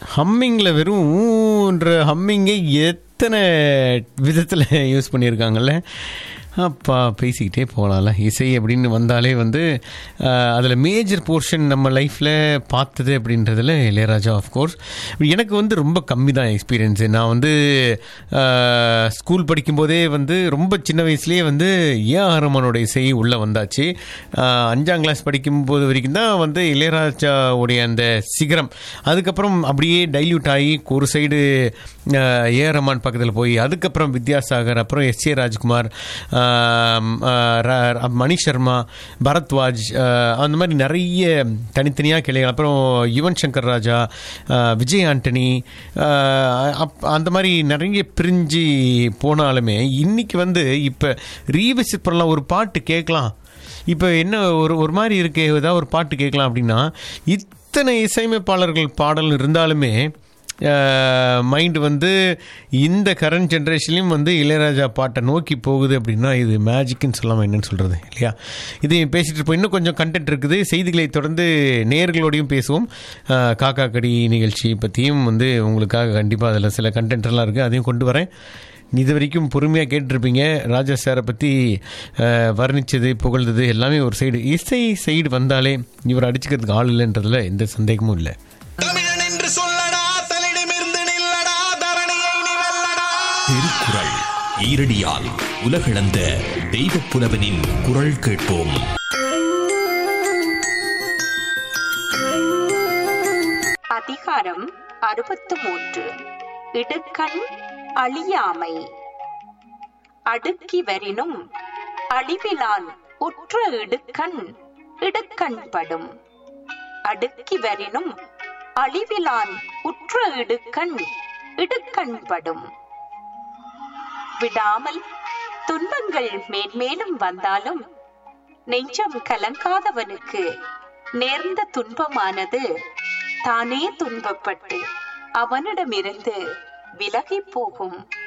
ஹம்மிங்கில் வெறும் ஊன்ற ஹம்மிங்கே எத்தனை விதத்தில் யூஸ் பண்ணியிருக்காங்கல்ல அப்பா பேசிக்கிட்டே போகலாம்ல இசை அப்படின்னு வந்தாலே வந்து அதில் மேஜர் போர்ஷன் நம்ம லைஃப்பில் பார்த்தது அப்படின்றதுல இளையராஜா ஆஃப்கோர்ஸ் எனக்கு வந்து ரொம்ப கம்மி தான் எக்ஸ்பீரியன்ஸு நான் வந்து ஸ்கூல் படிக்கும்போதே வந்து ரொம்ப சின்ன வயசுலேயே வந்து ஏ ஆர் ரஹ்மானோட இசை உள்ளே வந்தாச்சு ஆஹ் அஞ்சாம் கிளாஸ் படிக்கும்போது வரைக்கும் தான் வந்து இளையராஜாவுடைய அந்த சிகரம் அதுக்கப்புறம் அப்படியே டைல்யூட் ஆகி ஒரு சைடு ஏ ஆர் ரஹ்மான் பக்கத்தில் போய் அதுக்கப்புறம் வித்யாசாகர் அப்புறம் எஸ் ஏ ராஜ்குமார் ஆம், ஆஹ் ர- மணி சர்மா பரத்வாஜ் ஆஹ் அந்த மாதிரி நிறைய தனித்தனியாக கிளைகள் அப்புறம் யுவன் சங்கர் ராஜா ஆஹ் விஜய் ஆண்டனி ஆஹ் அப்- அந்த மாதிரி நிறைய பிரிஞ்சு போனாலுமே இன்னைக்கு வந்து இப்போ ரீவிசிட் பண்ணலாம் ஒரு பாட்டு கேட்கலாம் இப்போ என்ன ஒரு ஒரு மாதிரி இருக்கு ஏதாவது ஒரு பாட்டு கேட்கலாம் அப்படின்னா இத்தனை இசையமைப்பாளர்கள் பாடல் இருந்தாலுமே மைண்ட் வந்து இந்த கரண்ட் ஜென்ரேஷன்லையும் வந்து இளையராஜா பாட்டை நோக்கி போகுது அப்படின்னா இது மேஜிக்னு சொல்லாமல் என்னன்னு சொல்கிறது இல்லையா இது பேசிகிட்டு இருப்போம் இன்னும் கொஞ்சம் கண்டென்ட் இருக்குது செய்திகளை தொடர்ந்து நேர்களோடையும் பேசுவோம் அஹ், காக்கா கடி நிகழ்ச்சி பற்றியும் வந்து உங்களுக்காக கண்டிப்பாக அதில் சில கண்டென்ட் எல்லாம் இருக்குது அதையும் கொண்டு வரேன் இது வரைக்கும் பொறுமையாக கேட்டிருப்பீங்க ராஜா சாரை பற்றி வர்ணிச்சது புகழ்ந்தது எல்லாமே ஒரு சைடு இசை சைடு வந்தாலே இவர் அடிச்சுக்கிறதுக்கு ஆள் இல்லைன்றதுல எந்த சந்தேகமும் இல்லை தமிழன் என்று சொல்லடா தலிடமிருந்து நில்லடா தரணியை நீ வெல்லடா திருக்குறள் ஈரடியால் உலகளந்த தெய்வப் புலவனின் குரல் கேட்போம் அதிகாரம் அறுபத்து மூன்று இடுக்கண் அழியாமை அடுக்கி வரினும் அழிவிலான் உற்ற இடுக்கண் இடுக்கண்படும் அடுக்கி வரினும் அழிவிலான் உற்ற இடுக்கண் இடுக்கண்படும் விடாமல் துன்பங்கள் மேன்மேலும் வந்தாலும் நெஞ்சம் கலங்காதவனுக்கு நேர்ந்த துன்பமானது தானே துன்பப்பட்டு அவனிடமிருந்து விலகிப் போகும்